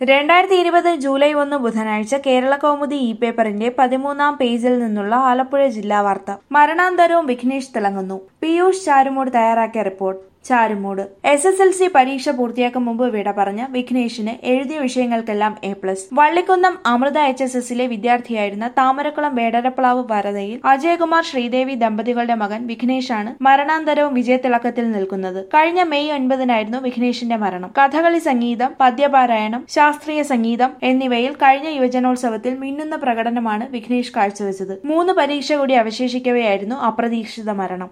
രണ്ടായിരത്തി ഇരുപത് ജൂലൈ ഒന്ന് ബുധനാഴ്ച കേരള കൗമുദി ഇ പേപ്പറിന്റെ പതിമൂന്നാം പേജിൽ നിന്നുള്ള ആലപ്പുഴ ജില്ലാ വാർത്ത മരണാന്തരവും വിഘ്നേഷ് തിളങ്ങുന്നു പീയൂഷ് ചാരുമൂട് തയ്യാറാക്കിയ report Charumood S S L C പരീക്ഷ പൂർത്തിയാക്കും മുമ്പ് വിട പറഞ്ഞ വിഘ്നേഷിന് എഴുതിയ വിഷയങ്ങൾക്കെല്ലാം A plus Vallikunnam Amrita H S എസിലെ വിദ്യാർത്ഥിയായിരുന്ന താമരക്കുളം വേടരപ്ലാവ് വരതയിൽ അജയകുമാർ ശ്രീദേവി ദമ്പതികളുടെ മകൻ വിഘ്നേഷാണ് മരണാന്തരവും വിജയത്തിളക്കത്തിൽ നിൽക്കുന്നത് കഴിഞ്ഞ മെയ് ഒൻപതിനായിരുന്നു വിഘ്നേഷിന്റെ മരണം കഥകളി സംഗീതം പദ്യപാരായണം ശാസ്ത്രീയ സംഗീതം എന്നിവയിൽ കഴിഞ്ഞ യുവജനോത്സവത്തിൽ മിന്നുന്ന പ്രകടനമാണ് വിഘ്നേഷ് കാഴ്ചവെച്ചത് മൂന്ന് പരീക്ഷ കൂടി അവശേഷിക്കവെയായിരുന്നു അപ്രതീക്ഷിത മരണം